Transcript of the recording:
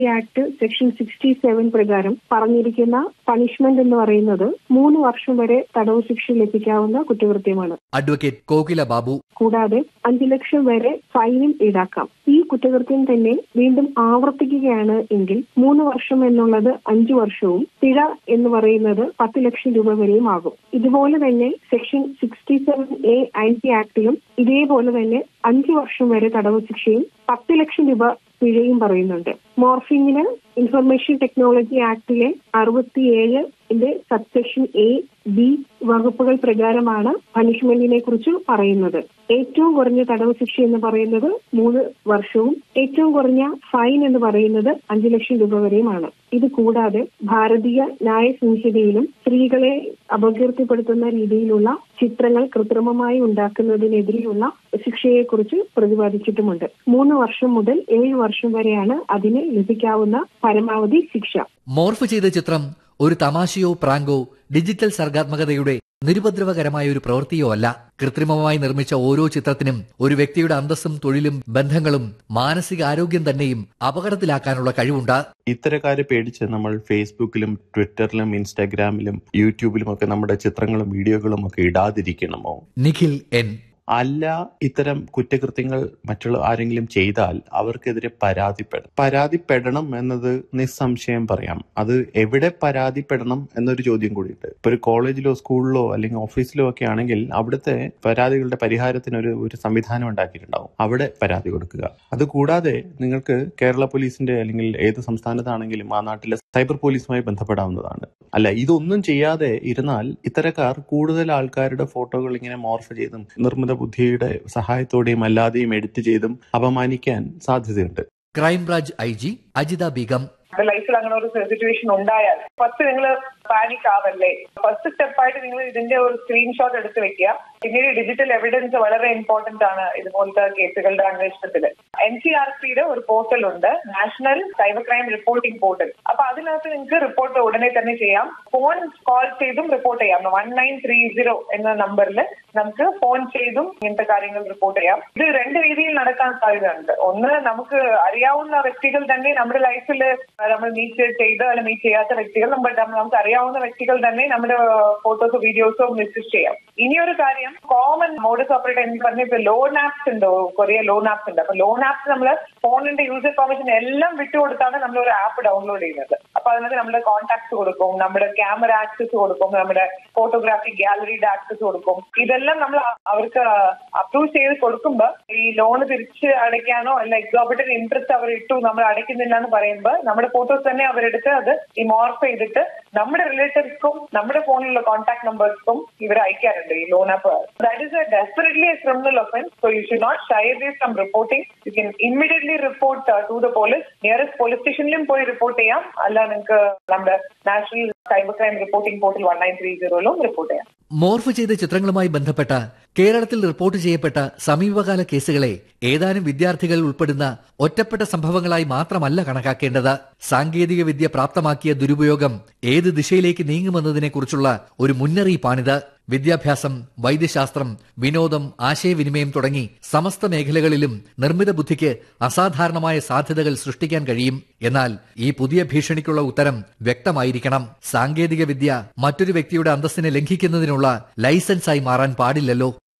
act section sixty seven പ്രകാരം പറഞ്ഞിരിക്കുന്ന punishment എന്ന് പറയുന്നത് മൂന്ന് വർഷം വരെ തടവ് ശിക്ഷ ലഭിക്കാവുന്ന കുറ്റകൃത്യമാണ് അഡ്വക്കേറ്റ് കോകില ബാബു കൂടാതെ അഞ്ചു ലക്ഷം വരെ ഫൈനും ഈടാക്കാം ഈ കുറ്റകൃത്യം തന്നെ വീണ്ടും ആവർത്തിക്കുകയാണ് എങ്കിൽ മൂന്ന് വർഷം എന്നുള്ളത് അഞ്ചു വർഷവും പിഴ എന്ന് പറയുന്നത് പത്ത് ലക്ഷം രൂപ വരെയും ആകും ഇതുപോലെ തന്നെ section sixty seven A I T ആക്ടിലും ഇതേപോലെ തന്നെ അഞ്ചു വർഷം വരെ തടവ് ശിക്ഷയും പത്ത് ലക്ഷം രൂപ പിഴയും പറയുന്നുണ്ട് മോർഫിങ്ങിന് ഇൻഫർമേഷൻ ടെക്നോളജി ആക്ടിലെ അറുപത്തിയേഴ് സബ്സെക്ഷൻ എ ബി വകുപ്പുകൾ പ്രകാരമാണ് പണിഷ്മെന്റിനെ കുറിച്ച് പറയുന്നത് ഏറ്റവും കുറഞ്ഞ തടവ് ശിക്ഷ എന്ന് പറയുന്നത് മൂന്ന് വർഷവും ഏറ്റവും കുറഞ്ഞ ഫൈൻ എന്ന് പറയുന്നത് അഞ്ചു ലക്ഷം രൂപ വരെയുമാണ് ഇത് കൂടാതെ ഭാരതീയ ന്യായ സംഹിതയിലും സ്ത്രീകളെ അപകീർത്തിപ്പെടുത്തുന്ന രീതിയിലുള്ള ചിത്രങ്ങൾ കൃത്രിമമായി ഉണ്ടാക്കുന്നതിനെതിരെയുള്ള ശിക്ഷയെക്കുറിച്ച് പ്രതിപാദിച്ചിട്ടുമുണ്ട് മൂന്ന് വർഷം മുതൽ ഏഴ് വർഷം വരെയാണ് അതിന് ലഭിക്കാവുന്ന പരമാവധി ശിക്ഷ മോർഫ് ചെയ്ത ചിത്രം ഒരു തമാശയോ പ്രാങ്കോ ഡിജിറ്റൽ സർഗാത്മകതയുടെ നിരുപദ്രവകരമായ ഒരു പ്രവൃത്തിയോ അല്ല കൃത്രിമമായി നിർമ്മിച്ച ഓരോ ചിത്രത്തിനും ഒരു വ്യക്തിയുടെ അന്തസ്സും തൊഴിലും ബന്ധങ്ങളും മാനസിക ആരോഗ്യം തന്നെയും അപകടത്തിലാക്കാനുള്ള കഴിവുണ്ട് ഇത്തരക്കാരെ പേടിച്ച് നമ്മൾ ഫേസ്ബുക്കിലും ട്വിറ്ററിലും ഇൻസ്റ്റാഗ്രാമിലും യൂട്യൂബിലും ഒക്കെ നമ്മുടെ ചിത്രങ്ങളും വീഡിയോകളും ഒക്കെ ഇടാതിരിക്കണമോ നിഖിൽ എൻ അല്ല ഇത്തരം കുറ്റകൃത്യങ്ങൾ മറ്റുള്ള ആരെങ്കിലും ചെയ്താൽ അവർക്കെതിരെ പരാതിപ്പെടണം പരാതിപ്പെടണം എന്നത് നിസ്സംശയം പറയാം അത് എവിടെ പരാതിപ്പെടണം എന്നൊരു ചോദ്യം കൂടിയുണ്ട് ഇപ്പൊ ഒരു കോളേജിലോ സ്കൂളിലോ അല്ലെങ്കിൽ ഓഫീസിലോ ഒക്കെ ആണെങ്കിൽ അവിടുത്തെ പരാതികളുടെ പരിഹാരത്തിന് ഒരു ഒരു സംവിധാനം ഉണ്ടാക്കിയിട്ടുണ്ടാവും അവിടെ പരാതി കൊടുക്കുക അതുകൂടാതെ നിങ്ങൾക്ക് കേരള പോലീസിന്റെ അല്ലെങ്കിൽ ഏത് സംസ്ഥാനത്താണെങ്കിലും ആ നാട്ടിലെ സൈബർ പോലീസുമായി ബന്ധപ്പെടാവുന്നതാണ് അല്ല ഇതൊന്നും ചെയ്യാതെ ഇരുന്നാൽ ഇത്തരക്കാർ കൂടുതൽ ആൾക്കാരുടെ ഫോട്ടോകൾ ഇങ്ങനെ മോർഫ് ചെയ്തും നിർമ്മിത ബുദ്ധിയുടെ സഹായത്തോടെയും അല്ലാതെയും എഡിറ്റ് ചെയ്തും അപമാനിക്കാൻ സാധ്യതയുണ്ട് crime branch I G Ajitha Beegum ലൈഫിൽ അങ്ങനെ ഒരു സിറ്റുവേഷൻ ഉണ്ടായാൽ ഫസ്റ്റ് നിങ്ങൾ പാനിക് ആവല്ലേ ഫസ്റ്റ് സ്റ്റെപ്പായിട്ട് നിങ്ങൾ ഇതിന്റെ ഒരു സ്ക്രീൻഷോട്ട് എടുത്ത് വെക്കുക പിന്നീട് ഡിജിറ്റൽ എവിഡൻസ് വളരെ ഇമ്പോർട്ടന്റ് ആണ് ഇതുപോലത്തെ കേസുകളുടെ അന്വേഷണത്തിൽ എൻ സി ആർ പിയുടെ ഒരു പോർട്ടൽ ഉണ്ട് national cyber crime reporting portal അപ്പൊ അതിനകത്ത് നിങ്ങൾക്ക് റിപ്പോർട്ട് ഉടനെ തന്നെ ചെയ്യാം ഫോൺ കോൾ ചെയ്തും റിപ്പോർട്ട് ചെയ്യാം വൺ നയൻ ത്രീ സീറോ എന്ന നമ്പറിൽ നമുക്ക് ഫോൺ ചെയ്തും ഇങ്ങനത്തെ കാര്യങ്ങൾ റിപ്പോർട്ട് ചെയ്യാം ഇത് രണ്ട് രീതിയിൽ നടക്കാൻ സാധ്യതയുണ്ട് ഒന്ന് നമുക്ക് അറിയാവുന്ന വ്യക്തികൾ തന്നെ നമ്മുടെ ലൈഫിൽ നമ്മൾ മീറ്റ് ചെയ്ത് അല്ലെങ്കിൽ മീറ്റ് ചെയ്യാത്ത വ്യക്തികൾ നമ്മൾ നമുക്ക് അറിയാവുന്ന വ്യക്തികൾ തന്നെ നമ്മുടെ ഫോട്ടോസോ വീഡിയോസോ മിസ്യൂസ് ചെയ്യാം ഇനിയൊരു കാര്യം കോമൺ മോഡസ് ഓപ്പറേറ്റ് എന്ന് പറഞ്ഞ ഇപ്പൊ ലോൺ ആപ്സ് ഉണ്ട് കുറേ ലോൺ ആപ്സ് ഉണ്ട് അപ്പൊ ലോൺ ആപ്സ് നമ്മൾ ഫോണിന്റെ യൂസർ പെർമിഷൻ എല്ലാം വിട്ടുകൊടുത്താണ് നമ്മൾ ഒരു ആപ്പ് ഡൗൺലോഡ് ചെയ്യുന്നത് അപ്പൊ അതിനകത്ത് നമ്മുടെ കോൺടാക്ട്സ് കൊടുക്കും നമ്മുടെ ക്യാമറ ആക്സസ് കൊടുക്കും നമ്മുടെ ഫോട്ടോഗ്രാഫി ഗാലറിയുടെ ആക്സസ് കൊടുക്കും ഇതെല്ലാം നമ്മൾ അവർക്ക് അപ്രൂവ് ചെയ്ത് കൊടുക്കുമ്പോൾ ഈ ലോൺ തിരിച്ച് അടയ്ക്കാനോ അല്ല എക്സോബിറ്റൻ ഇൻട്രസ്റ്റ് അവർ ഇട്ടു നമ്മൾ അടയ്ക്കുന്നില്ല എന്ന് പറയുമ്പോൾ നമ്മുടെ ഫോട്ടോസ് തന്നെ അവരെടുത്ത് അത് ഈ മോർഫ് ചെയ്തിട്ട് നമ്മുടെ റിലേറ്റീവ്സ്ക്കും നമ്മുടെ ഫോണിലുള്ള കോൺടാക്ട് നമ്പേഴ്സ്ക്കും ഇവർ അയക്കാറുണ്ട് ഈ loan app that is a definitely a criminal offence so you should not shy this from reporting you can immediately report to the police nearest police സ്റ്റേഷനിലും പോയി റിപ്പോർട്ട് ചെയ്യാം അല്ല നിങ്ങൾക്ക് നമ്മുടെ national cyber crime reporting portal one nine three സീറോയിലും report ചെയ്യാം morph ചെയ്ത ചിത്രങ്ങളുമായി ബന്ധപ്പെട്ട കേരളത്തിൽ റിപ്പോർട്ട് ചെയ്യപ്പെട്ട സമീപകാല കേസുകളെ ഏതാനും വിദ്യാർത്ഥികൾ ഉൾപ്പെടുന്ന ഒറ്റപ്പെട്ട സംഭവങ്ങളായി മാത്രമല്ല കണക്കാക്കേണ്ടത് സാങ്കേതിക വിദ്യ പ്രാപ്തമാക്കിയ ദുരുപയോഗം ഏത് ദിശയിലേക്ക് നീങ്ങുമെന്നതിനെക്കുറിച്ചുള്ള ഒരു മുന്നറിയിപ്പാണിത് വിദ്യാഭ്യാസം വൈദ്യശാസ്ത്രം വിനോദം ആശയവിനിമയം തുടങ്ങി സമസ്ത മേഖലകളിലും നിർമ്മിത ബുദ്ധിക്ക് അസാധാരണമായ സാധ്യതകൾ സൃഷ്ടിക്കാൻ കഴിയും എന്നാൽ ഈ പുതിയ ഭീഷണിക്കുള്ള ഉത്തരം വ്യക്തമായിരിക്കണം സാങ്കേതിക വിദ്യ മറ്റൊരു വ്യക്തിയുടെ അന്തസ്സിനെ ലംഘിക്കുന്നതിനുള്ള ലൈസൻസായി മാറാൻ പാടില്ലല്ലോ